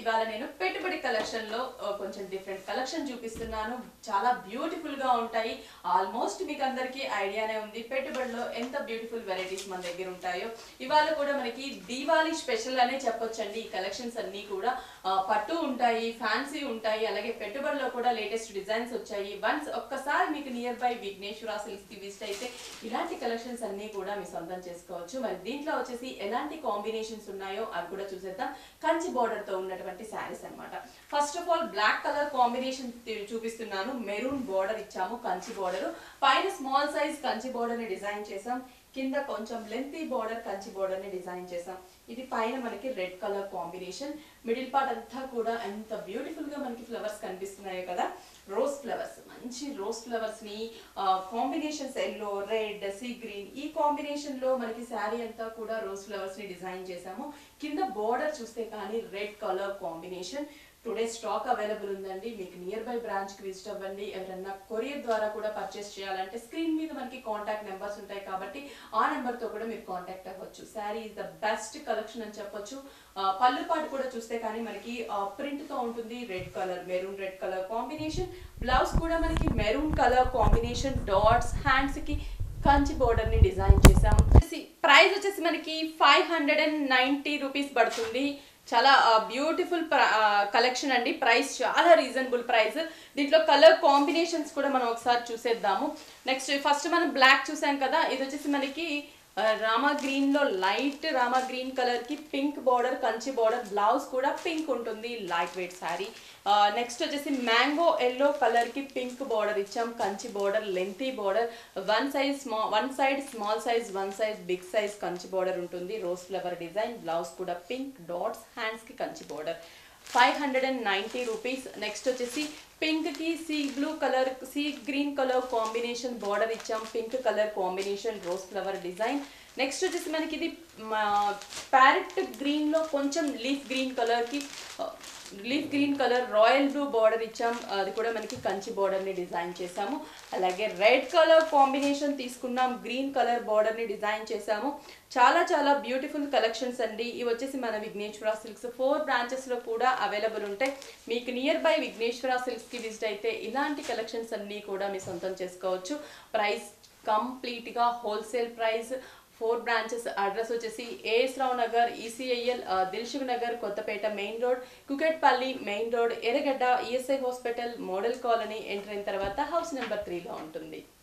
ఇవాళ నేను పెట్టుబడి కలెక్షన్ లో ఆ, కొంచెం డిఫరెంట్ కలెక్షన్ చూపిస్తున్నాను చాలా బ్యూటిఫుల్ గా ఉంటాయి ఆల్మోస్ట్ మీకు అందరికీ ఐడియానే ఉంది పెట్టుబడిలో ఎంత బ్యూటిఫుల్ వెరైటీస్ మన దగ్గర ఉంటాయో ఇవాళ కూడా మనకి దీవాళీ స్పెషల్ అనే చెప్పొచ్చండి ఈ కలెక్షన్స్ అన్ని కూడా ఆ, పట్టు ఉంటాయి ఫ్యాన్సీ ఉంటాయి అలాగే పెట్టుబడిలో కూడా లేటెస్ట్ డిజైన్స్ వచ్చాయి వన్స్ ఒక్కసారి మీకు నియర్ బై విఘ్నేశ్వర సిల్క్స్ కి విజిట్ అయితే ఇలాంటి కలెక్షన్స్ అన్ని కూడా మీ సొంతం చేసుకోవచ్చు మరి దీంట్లో వచ్చేసి ఎలాంటి కాంబినేషన్స్ ఉన్నాయో అవి కూడా చూసేద్దాం కంచి border తో ఉన్నటువంటి శారీస్ అన్నమాట first of all black colour combination చూపిస్తున్నాను మెరూన్ బార్డర్ ఇచ్చాము కంచి బార్డర్ పైన స్మాల్ సైజ్ కంచి border ని డిజైన్ చేసాం కింద కొంచెం లెంతీ బార్డర్ కంచి border ని డిజైన్ చేసాం ఇది పైన మనకి red colour combination middle part అంతా కూడా ఎంత బ్యూటిఫుల్ గా మనకి ఫ్లవర్స్ కనిపిస్తున్నాయో కదా రోజ్ ఫ్లవర్స్ మంచి రోజ్ ఫ్లవర్స్ ని combinations yellow red sea green ఈ కాంబినేషన్ లో మనకి శారీ అంతా కూడా రోజ్ ఫ్లవర్స్ ని డిజైన్ చేసాము కింద బోర్డర్ చూస్తే కానీ red colour combination today stock available ఉందండి మీకు నియర్ బై బ్రాంచ్ కి విజిట్ అవ్వండి ఎవరన్నా కొరియర్ ద్వారా కూడా పర్చేస్ చేయాలంటే స్క్రీన్ మీద మనకి కాంటాక్ట్ నెంబర్స్ ఉంటాయి కాబట్టి ఆ నెంబర్ తో కూడా మీరు కాంటాక్ట్ అవ్వచ్చు sari is the best collection అని చెప్పొచ్చు ఆ, పళ్ళు పాటు కూడా చూస్తే కానీ మనకి ప్రింట్ తో ఉంటుంది red colour maroon red colour combination blouse కూడా మనకి maroon colour combination dots hands కి కంచి బోర్డర్ ని డిజైన్ చేసాం ప్రైస్ వచ్చేసి మనకి five hundred and ninety rupees పడుతుంది చాలా బ్యూటిఫుల్ కలెక్షన్ అండి ప్రైస్ చాలా రీజనబుల్ ప్రైస్ దీంట్లో కలర్ కాంబినేషన్స్ కూడా మనం ఒకసారి చూసేద్దాము నెక్స్ట్ ఫస్ట్ మనం బ్లాక్ చూసాం కదా ఇది వచ్చేసి మనకి ఆ, రామా గ్రీన్ లో లైట్ రామా గ్రీన్ కలర్ కి pink border Kanchi border blouse కూడా పింక్ ఉంటుంది లైట్ వెయిట్ శారీ నెక్స్ట్ వచ్చేసి మ్యాంగో ఎల్లో కలర్ కి పింక్ బార్డర్ ఇచ్చాం Kanchi border lengthy border one size స్మా one side small size one size big size Kanchi border ఉంటుంది rose flower design blouse కూడా pink dots hands కి Kanchi border five hundred and ninety rupees next వచ్చేసి pink కి see blue colour sea green colour combination border ఇచ్చాం pink colour combination rose flower design next వచ్చేసి మనకి ఇది parrot green లో కొంచెం లీఫ్ గ్రీన్ కలర్ కి leaf green colour royal blue border ఇచ్చాం అది కూడా మనకి కంచి border ని డిజైన్ చేసాము అలాగే రెడ్ కలర్ కాంబినేషన్ తీసుకున్నాం గ్రీన్ కలర్ బార్డర్ ని డిజైన్ చేసాము చాలా చాలా బ్యూటిఫుల్ కలెక్షన్స్ అండి ఇవి వచ్చేసి మన విఘ్నేశ్వర సిల్క్స్ ఫోర్ బ్రాంచెస్ లో కూడా అవైలబుల్ ఉంటాయి మీకు నియర్ బై విఘ్నేశ్వర సిల్క్స్ కి విజిట్ అయితే ఇలాంటి కలెక్షన్స్ అన్ని కూడా మీ సొంతం చేసుకోవచ్చు ప్రైస్ కంప్లీట్ గా wholesale price four branches address వచ్చేసి AS Rao Nagar ECIL Dilsukh Nagar Kothapet main road Kukatpally main road Erragadda ESI hospital model colony enter అయిన తర్వాత హౌస్ నెంబర్ త్రీలో ఉంటుంది